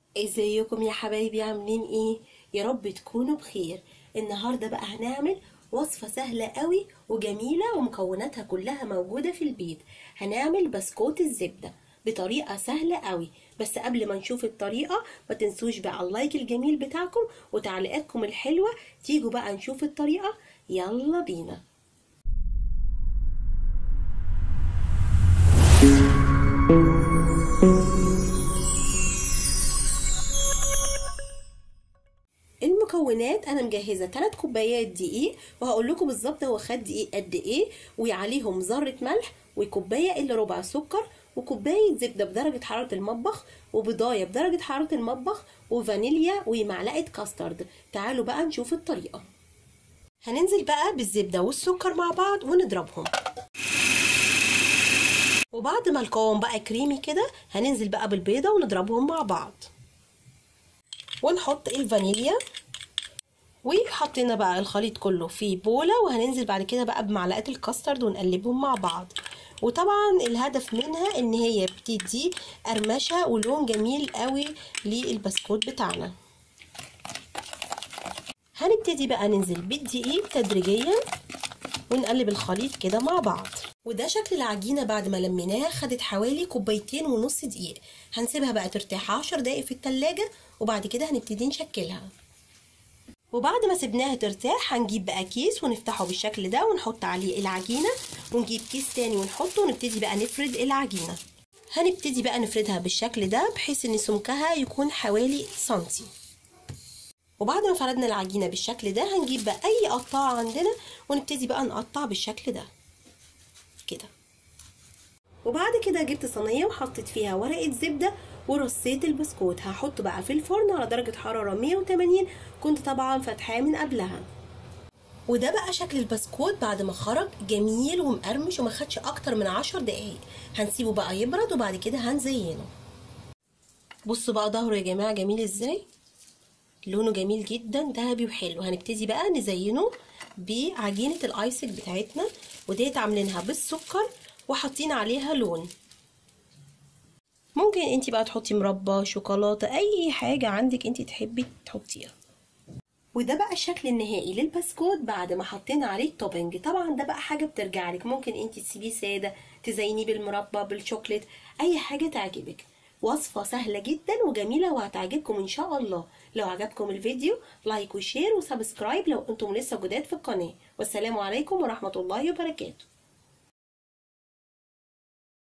ازيكم يا حبايبي عاملين ايه يا رب تكونوا بخير النهارده بقى هنعمل وصفة سهلة قوي وجميلة ومكوناتها كلها موجودة في البيت هنعمل بسكوت الزبدة بطريقة سهلة قوي بس قبل ما نشوف الطريقة ما تنسوش بقى اللايك الجميل بتاعكم وتعليقاتكم الحلوة تيجوا بقى نشوف الطريقة يلا بينا المكونات انا مجهزه 3 كوبايات دقيق وهقول لكم بالظبط هو خد دقيق قد ايه وعليهم ذره ملح وكوبايه الا ربع سكر وكوبايه زبده بدرجه حراره المطبخ وبضايه بدرجه حراره المطبخ وفانيليا ومعلقه كاسترد تعالوا بقى نشوف الطريقه هننزل بقى بالزبده والسكر مع بعض ونضربهم وبعد ما القوام بقى كريمي كده هننزل بقى بالبيضه ونضربهم مع بعض ونحط الفانيليا وحطينا بقى الخليط كله في بوله وهننزل بعد كده بقى بمعلقه الكاسترد ونقلبهم مع بعض وطبعا الهدف منها ان هي بتدي قرمشه ولون جميل قوي للبسكوت بتاعنا هنبتدي بقى ننزل بالدقيق تدريجيا ونقلب الخليط كده مع بعض وده شكل العجينه بعد ما لميناها خدت حوالي كوبايتين ونص دقيق هنسيبها بقى ترتاح عشر دقايق في التلاجة وبعد كده هنبتدي نشكلها وبعد ما سيبناها ترتاح هنجيب بقى كيس ونفتحه بالشكل ده ونحط عليه العجينة ونجيب كيس تاني ونحطه ونبتدي بقى نفرد العجينة هنبتدي بقى نفردها بالشكل ده بحيث ان سمكها يكون حوالي سنتي وبعد ما فردنا العجينة بالشكل ده هنجيب بقى اي قطاعة عندنا ونبتدي بقى نقطع بالشكل ده كده وبعد كده جبت صينيه وحطيت فيها ورقه زبده ورصيت البسكوت هحطه بقى في الفرن على درجه حراره 180 كنت طبعا فاتحاه من قبلها وده بقى شكل البسكوت بعد ما خرج جميل ومقرمش وما خدش اكتر من عشر دقايق هنسيبه بقى يبرد وبعد كده هنزينه بصوا بقى ظهره يا جماعه جميل ازاي لونه جميل جدا ذهبي وحلو هنبتدي بقى نزينه بعجينه الايسك بتاعتنا وديت عاملينها بالسكر وحاطين عليها لون ممكن انت بقى تحطي مربى شوكولاته اي حاجه عندك انت تحبي تحطيها وده بقى الشكل النهائي للبسكوت بعد ما حطينا عليه التوبنج طبعا ده بقى حاجه بترجع لك ممكن انت تسيبيه ساده تزينيه بالمربى بالشوكليت اي حاجه تعجبك وصفة سهلة جدا وجميلة وهتعجبكم ان شاء الله لو عجبكم الفيديو لايك وشير وسبسكرايب لو انتم لسه جداد في القناة والسلام عليكم ورحمة الله وبركاته